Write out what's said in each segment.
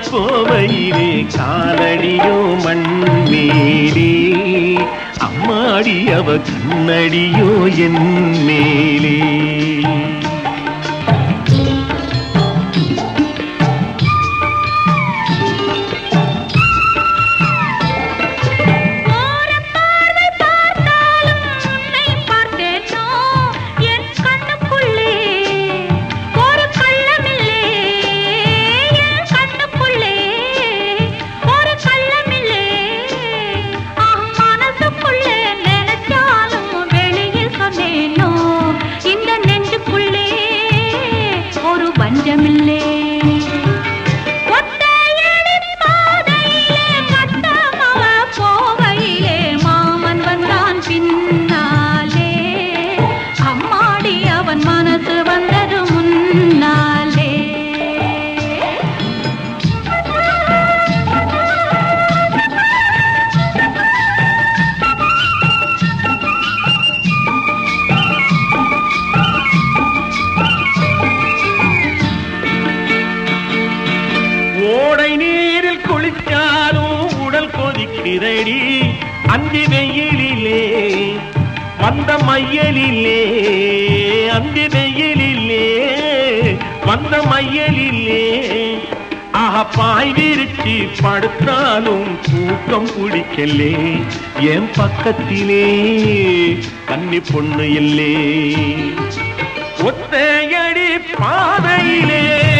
போவையிலே காலடியோ மண்மேலே அம்மாடி அவ கண்ணடியோ என் மேலே ஓரம் பார்வை பார்த்தாலும் உன்னை பார்த்தேனோ என் கண்ணுக்குள்ளே ஒரு கள்ளமில்லே என் கண்ணுக்குள்ளே ஒரு கள்ளமில்லே ஆஹ் மனசுக்குள்ளே நினைச்சாலும் வெளியில் சொன்னேனோ இந்த நெஞ்சுக்குள்ளே ஒரு பஞ்சமில்லே ஒத்தையடி பாதையிலே கட்டமவ போகையிலே மாமன் வந்தான் பின்னாலே அம்மாடி அவன் மனசு வந்தது முன்னாலே ஓடை நீரில் குளிச்சாலும் உடல் கொதிக்கிறடி அந்தி வெயிலிலே வந்த மையலிலே அந்தி வெயிலிலே வந்த மையலிலே ஆஹா பாய் விரிச்சு படுத்தாலும் தூக்கம் பிடிக்கலே என் பக்கத்திலே கன்னி பொண்ணு இல்லே ஒத்தையடி பாதையிலே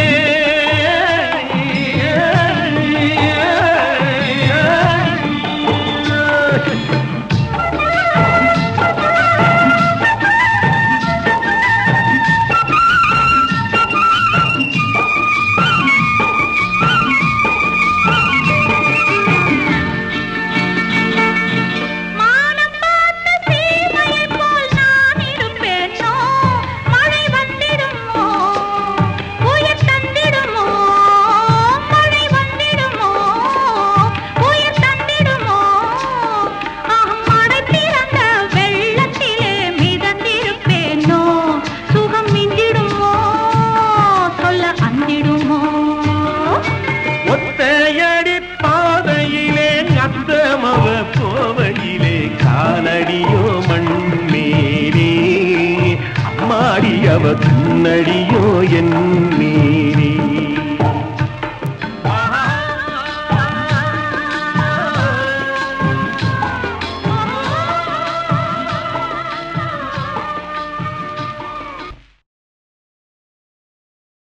மானம் பார்த்த சீமையைப் போல் நான் இருப்பேனோ மழை வந்திடுமோ உயிர் தந்திடுமோ மழை வந்திடுமோ உயிர் தந்திடுமோ ஆஹ் மழை பிறந்த வெள்ளத்திலே மிதந்திருப்பேனோ சுகம் மிஞ்சிடுமோ சொல்ல அந்திடுமோ ஒத்தையடி பாதையிலே அத்தமவ போவையிலே காலடியோ மண்மேலே அம்மாடி அவ கண்ணடியோ என்